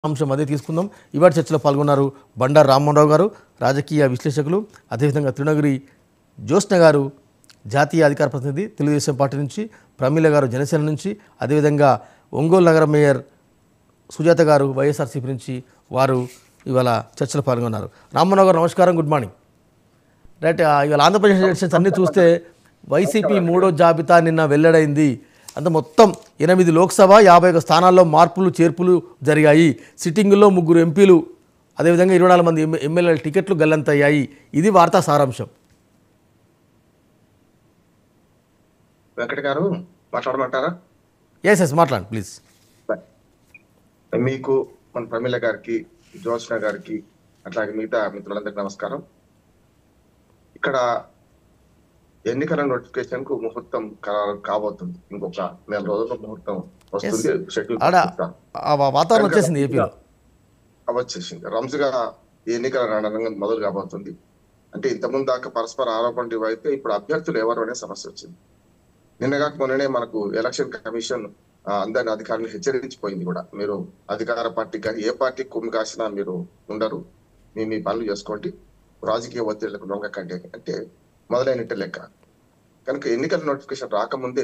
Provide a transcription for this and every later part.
అంశం అదే తీసుకుందాం ఇవాటి చర్చలో పాల్గొన్నారు బండారు రామ్మోహన్ రావు గారు రాజకీయ విశ్లేషకులు అదేవిధంగా తిరునగిరి జ్యోత్స్న గారు జాతీయ అధికార ప్రతినిధి తెలుగుదేశం పార్టీ నుంచి ప్రమీల గారు జనసేన నుంచి అదేవిధంగా ఒంగోలు నగర మేయర్ సుజాత గారు వైఎస్ఆర్సీపీ నుంచి వారు ఇవాళ చర్చలో పాల్గొన్నారు రామ్మోహన్ రావు గారు నమస్కారం గుడ్ మార్నింగ్ రైట్ ఆ, ఇవాళ ఆంధ్రప్రదేశ్ ఎలక్షన్స్ అన్ని చూస్తే వైసీపీ మూడో జాబితా నిన్న వెల్లడైంది అంత మొత్తం ఎనిమిది లోక్సభ యాభై ఒక స్థానాల్లో మార్పులు చేర్పులు జరిగాయి సిట్టింగుల్లో ముగ్గురు ఎంపీలు అదేవిధంగా ఇరవై నాలుగు మంది ఎమ్మె- ఎమ్మెల్యేల టికెట్లు గల్లంతయ్యాయి ఇది వార్తా సారాంశం వెంకట గారు మాట్లాడమంటారా ఎస్ ఎస్ మాట్లాడండి ప్లీజ్ మీకు మన ప్రమీల గారికి జ్యోత్స్న గారికి అట్లాగే మిగతా మిత్రులందరికీ నమస్కారం ఇక్కడ ఎన్నికల నోటిఫికేషన్ కు ముహూర్తం ఖరారు కాబోతుంది ఇంకొక నెల రోజుల్లో ముహూర్తం వస్తుంది షెడ్యూల్ ఆడ ఆ వా- వాతావరణం వచ్చేసింది ఏపీలో వచ్చేసింది రంజుగా ఈ ఎన్నికల రణరంగం మొదలు కాబోతుంది అంటే ఇంతకుముందు దాకా పరస్పర ఆరోపణలు అయితే ఇప్పుడు అభ్యర్థులు ఎవరు అనే సమస్య వచ్చింది నిన్న కాక మొన్ననే మనకు ఎలక్షన్ కమిషన్ ఆ, అందరిని అధికారులను హెచ్చరించిపోయింది కూడా మీరు అధికార పార్టీ కానీ ఏ పార్టీ కుమ్మి కాసినా మీరు ఉండరు మీ మీ పనులు చేసుకోండి రాజకీయ ఒత్తిళ్లకు లొంగకండి అని. అంటే మొదలైనట్టు లెక్క కనుక ఎన్నికల నోటిఫికేషన్ రాకముందే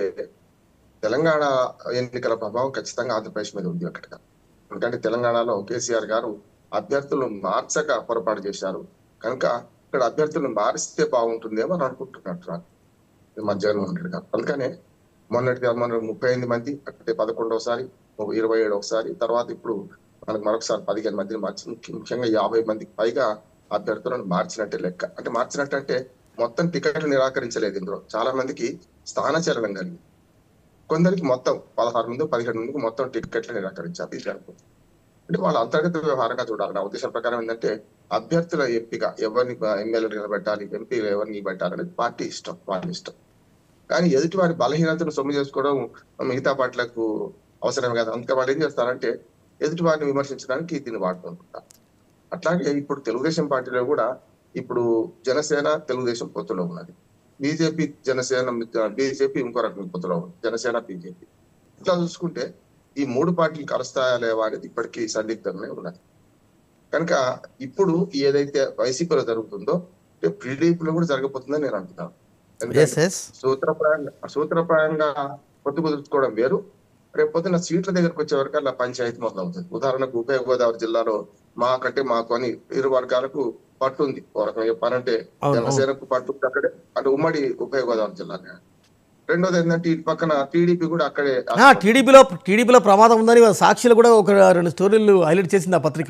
తెలంగాణ ఎన్నికల ప్రభావం ఖచ్చితంగా ఆంధ్రప్రదేశ్ మీద ఉంది అక్కడ ఎందుకంటే తెలంగాణలో కేసీఆర్ గారు అభ్యర్థులు మార్చక పొరపాటు చేశారు కనుక ఇక్కడ అభ్యర్థులను మారిస్తే బాగుంటుందేమో అని అనుకుంటున్నట్టున్నారు మన జగన్మోహన్ రెడ్డి గారు అందుకనే మొన్నటి మన ముప్పై ఎనిమిది మంది అంటే పదకొండవసారి ఒక ఇరవై ఏడు ఒకసారి తర్వాత ఇప్పుడు మనకు మరొకసారి పదిహేను మందిని మార్చి ముఖ్య- ముఖ్యంగా యాభై మందికి పైగా అభ్యర్థులను మార్చినట్టే లెక్క అంటే మార్చినట్టు అంటే మొత్తం టికెట్లు నిరాకరించలేదు ఇందులో చాలా మందికి స్థానచలనం కలిగింది కొందరికి మొత్తం పదహారు మంది పదిహేడు మందికి మొత్తం టికెట్లు నిరాకరించారు ఇది జరుగుతుంది అంటే వాళ్ళ అంతర్గత వ్యవహారంగా చూడాలి నా ఉద్దేశం ప్రకారం ఏంటంటే అభ్యర్థుల ఎంపిక ఎవరిని ఎమ్మెల్యేలు నిలబెట్టాలి ఎంపీలు ఎవరిని నిలబెట్టాలి అనేది పార్టీ ఇష్టం వాళ్ళ ఇష్టం కానీ ఎదుటి వారి బలహీనతను సొమ్ము చేసుకోవడం మిగతా పార్టీలకు అవసరం కాదు అందుకే వాళ్ళు ఏం చేస్తారంటే ఎదుటి వారిని విమర్శించడానికి దీన్ని వాడుతుంటారు అట్లాగే ఇప్పుడు తెలుగుదేశం పార్టీలో కూడా ఇప్పుడు జనసేన తెలుగుదేశం పొత్తులో ఉన్నది బీజేపీ జనసేన బీజేపీ ఇంకో రకం పొత్తులో ఉంది జనసేన బీజేపీ ఇట్లా చూసుకుంటే ఈ మూడు పార్టీలు కలుస్తాయా లేవా అనేది ఇప్పటికీ సందిగ్ధంగానే ఉన్నది కనుక ఇప్పుడు ఏదైతే వైసీపీలో జరుగుతుందో టీడీపీలో కూడా జరగబోతుందని నేను అంటున్నాను ఎందుకంటే ఎస్ ఎస్ సూత్రప్రాయంగా సూత్రప్రాయంగా పొత్తు కుదుర్చుకోవడం వేరు రేపు పొద్దున్న సీట్ల దగ్గరకు వచ్చే వరకు అలా పంచాయతీ మొదలవుతుంది ఉదాహరణకు ఉభయ గోదావరి జిల్లాలో మాకంటే మాకు అని ఇరు వర్గాలకు పట్టు ఉంది ఓ రకంగా చెప్పాలంటే అవును, జనసేనకు పట్టు ఉంది అక్కడే అంటే ఉమ్మడి ఉభయ గోదావరి జిల్లానే రెండోది ఏంటంటే ఇటు పక్కన టీడీపీ కూడా అక్కడే టీడీపీలో టీడీపీలో ప్రమాదం ఉందని సాక్షులు కూడా ఒక రెండు స్టోరీలు హైలైట్ చేసింది ఆ పత్రిక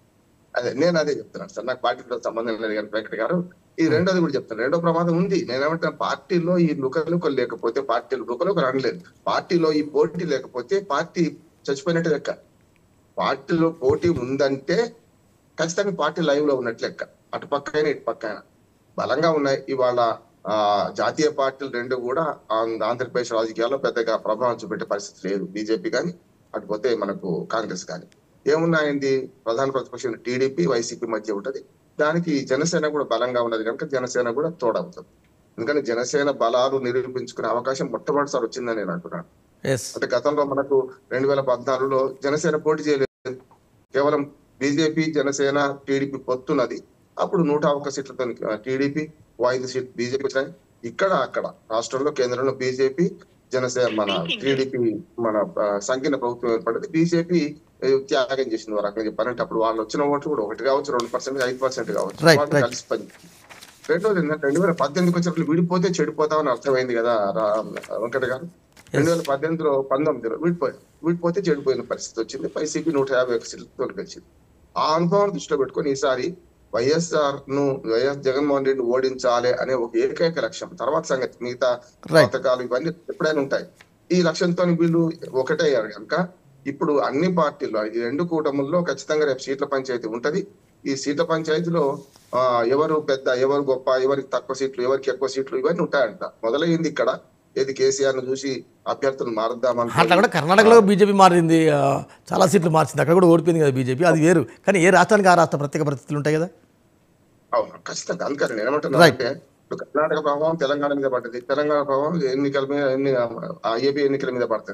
అదే నేను అదే చెప్తున్నాను సార్ నాకు పార్టీతో సంబంధం లేదు కానీ వెంకట గారు ఈ రెండోది కూడా చెప్తాను రెండో ప్రమాదం ఉంది నేనేమంటాను పార్టీలో ఈ లుకలుకలు లేకపోతే పార్టీలు లుకలుకలు అనలేదు పార్టీలో ఈ పోటీ లేకపోతే పార్టీ చచ్చిపోయినట్టు లెక్క పార్టీలో పోటీ ఉందంటే ఖచ్చితంగా పార్టీ లైవ్ లో ఉన్నట్టు లెక్క అటు పక్కైనా ఇటు పక్కైనా బలంగా ఉన్నాయి ఇవాళ ఆ జాతీయ పార్టీలు రెండు కూడా ఆంధ్ర- ఆంధ్రప్రదేశ్ రాజకీయాల్లో పెద్దగా ప్రభావం చూపెట్టే పరిస్థితి లేదు బీజేపీ కానీ అటు పోతే మనకు కాంగ్రెస్ కానీ ఏమున్నాయండి ప్రధాన ప్రతిపక్షం టీడీపీ వైసీపీ మధ్య ఉంటది దానికి జనసేన కూడా బలంగా ఉన్నది కనుక జనసేన కూడా తోడవుతుంది ఎందుకంటే జనసేన బలాలు నిరూపించుకునే అవకాశం మొట్టమొదటిసారి వచ్చిందని నేను అంటున్నాను ఎస్ అంటే గతంలో మనకు రెండు వేల పద్నాలుగులో జనసేన పోటీ చేయలేదు కేవలం బీజేపీ జనసేన టీడీపీ పొత్తున్నది అప్పుడు నూట ఒక్క సీట్లతో టీడీపీ ఓ ఐదు సీట్ బీజేపీ వచ్చినాయి ఇక్కడ అక్కడ రాష్ట్రంలో కేంద్రంలో బీజేపీ జనసేన మన టీడీపీ మన ఆ, సంకీర్ణ ప్రభుత్వం ఏర్పడింది బీజేపీ త్యాగం చేసింది ఒక రకంగా చెప్పారంటే అప్పుడు వాళ్ళు వచ్చిన ఓట్లు కూడా ఒకటి కావచ్చు రెండు పర్సెంట్ ఐదు పర్సెంట్ కావచ్చు Right, వాళ్ళు right. కలిసి పని రెండోది ఏంటంటే రెండు వేల పద్దెనిమిదికి వచ్చినప్పుడు విడిపోతే చెడిపోతామని అర్థమైంది కదా రా- వెంకట గారు రెండు వేల పద్దెనిమిదిలో పంతొమ్మిదిలో విడిపోయి విడిపోతే చెడిపోయిన పరిస్థితి వచ్చింది వైసీపీ నూట యాభై ఒక సీట్లతో గెలిచింది ఆ అనుభవం దృష్టిలో పెట్టుకొని ఈసారి వైఎస్ఆర్ ను వైఎస్ జగన్మోహన్ రెడ్డి ఓడించాలి అనే ఒక ఏకైక లక్ష్యం తర్వాత సంగతి మిగతా Right. పథకాలు ఇవన్నీ ఎప్పుడైనా ఉంటాయి ఈ లక్ష్యంతో వీళ్ళు ఒకటయ్యారు కనుక ఇప్పుడు అన్ని పార్టీల్లో ఈ రెండు కూటముల్లో ఖచ్చితంగా రేపు సీట్ల పంచాయతీ ఉంటది ఈ సీట్ల పంచాయతీలో ఆ, ఎవరు పెద్ద ఎవరు గొప్ప ఎవరికి తక్కువ సీట్లు ఎవరికి ఎక్కువ సీట్లు ఇవన్నీ ఉంటాయంట మొదలైంది ఇక్కడ ఏది కేసీఆర్ ను చూసి అభ్యర్థులు మారుద్దామని అట్లా కూడా కర్ణాటకలో బీజేపీ మారింది ఆ, చాలా సీట్లు మార్చింది అక్కడ కూడా ఓడిపోయింది కదా బీజేపీ అది వేరు కానీ ఏ రాష్ట్రానికి ఆ రాష్ట్ర ప్రత్యేక పరిస్థితులు ఉంటాయి కదా అవును ఖచ్చితంగా అందుకని నేను ఏమంటున్నా Right. అంటే ఇప్పుడు కర్ణాటక ప్రభావం తెలంగాణ మీద పడుతుంది తెలంగాణ ప్రభావం ఎన్నికల మీద ఎన్ని ఆ ఏపీ ఎన్నికల మీద పడుతుంది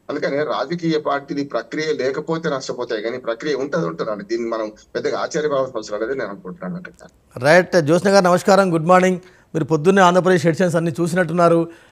అందుకని రాజకీయ పార్టీలు ఈ ప్రక్రియ లేకపోతే నష్టపోతాయి కానీ ప్రక్రియ ఉంటది ఉంటున్నాను దీన్ని మనం పెద్దగా ఆశ్చర్యపోవాల్సిన అవసరం లేదు నేను అనుకుంటున్నాను అంటే రైట్ జ్యోత్స్న గారు నమస్కారం గుడ్ మార్నింగ్ మీరు పొద్దున్నే ఆంధ్రప్రదేశ్ ఎడిషన్స్ అన్ని చూసినట్టున్నారు